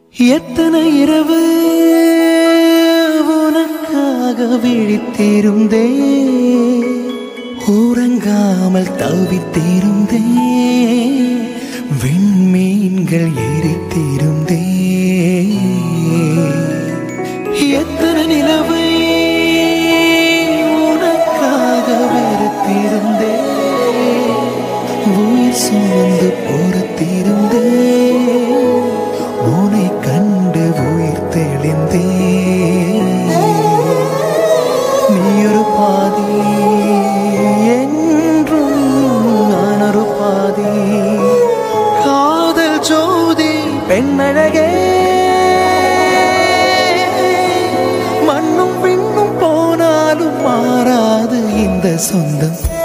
எத்தனை இரவு உனக்காக விழித்திருந்தே உறங்காமல் தவித்திருந்தே விண்மீன்கள் எரித்திருந்தே எத்தனை நிலவை உனக்காக வெறுத்திருந்தே உயிர் சுமந்து பொறுத்திருந்தே உன்னை கண்டு உயிர் தெளிந்தே நீ ஒரு பாதி என்றும் நான் ஒரு பாதி காதல் ஜோதி பெண்ணழகே மண்ணும் விண்ணும் போனாலும் மாறாது இந்த சொந்தம்